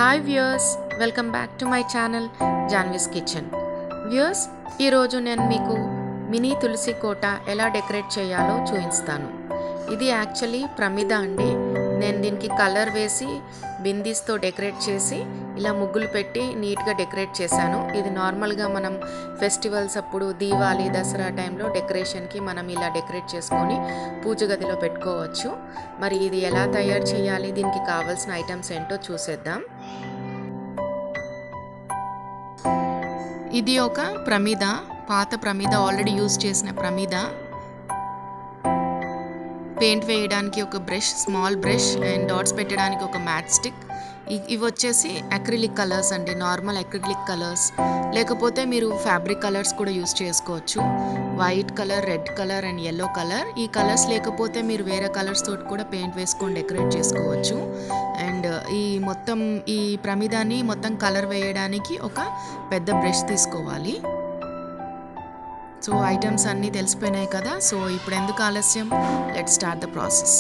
hi viewers welcome back to my channel Janvi's kitchen viewers ఈరోజు నేను మీకు మినీ తులసి కోట ఎలా డెకరేట్ చేయాలో చూపిస్తాను ఇది యాక్చువల్లీ ప్రమిద అండి నేను దీనికి కలర్ వేసి బిందీస్తో డెకరేట్ చేసి ఇలా ముగ్గులు పెట్టి నీట్గా డెకరేట్ చేశాను ఇది నార్మల్గా మనం ఫెస్టివల్స్ అప్పుడు దీవాలి దసరా టైంలో డెకరేషన్కి మనం ఇలా డెకరేట్ చేసుకొని పూజ గదిలో పెట్టుకోవచ్చు మరి ఇది ఎలా తయారు చేయాలి దీనికి కావాల్సిన ఐటమ్స్ ఏంటో చూసేద్దాం ఇది ఒక ప్రమిద పాత ప్రమిద ఆల్రెడీ యూజ్ చేసిన ప్రమిద పెయింట్ వేయడానికి ఒక brush small brush and dots పెట్టడానికి ఒక మ్యాట్ స్టిక్ ఇవి వచ్చేసి అక్రిలిక్ కలర్స్ అండి నార్మల్ అక్రిలిక్ కలర్స్ లేకపోతే మీరు ఫ్యాబ్రిక్ కలర్స్ కూడా యూస్ చేసుకోవచ్చు white colour red colour and yellow colour ఈ కలర్స్ లేకపోతే మీరు వేరే కలర్స్ తోటి కూడా పెయింట్ వేసుకొని డెకరేట్ చేసుకోవచ్చు అండ్ ఈ మొత్తం ఈ ప్రమిదాన్ని మొత్తం కలర్ వేయడానికి ఒక పెద్ద బ్రష్ తీసుకోవాలి సో ఐటమ్స్ అన్నీ తెలిసిపోయినాయి కదా సో ఇప్పుడు ఎందుకు ఆలస్యం లెట్ స్టార్ట్ ద ప్రాసెస్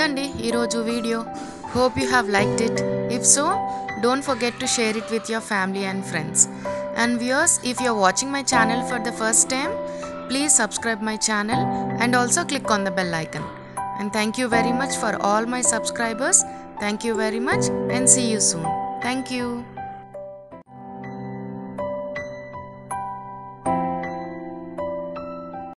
ఇదండి ఈరోజు video hope you have liked it if so don't forget to share it with your family and friends and viewers if you're watching my channel for the first time please subscribe my channel and also click on the bell icon and thank you very much for all my subscribers thank you very much and see you soon thank you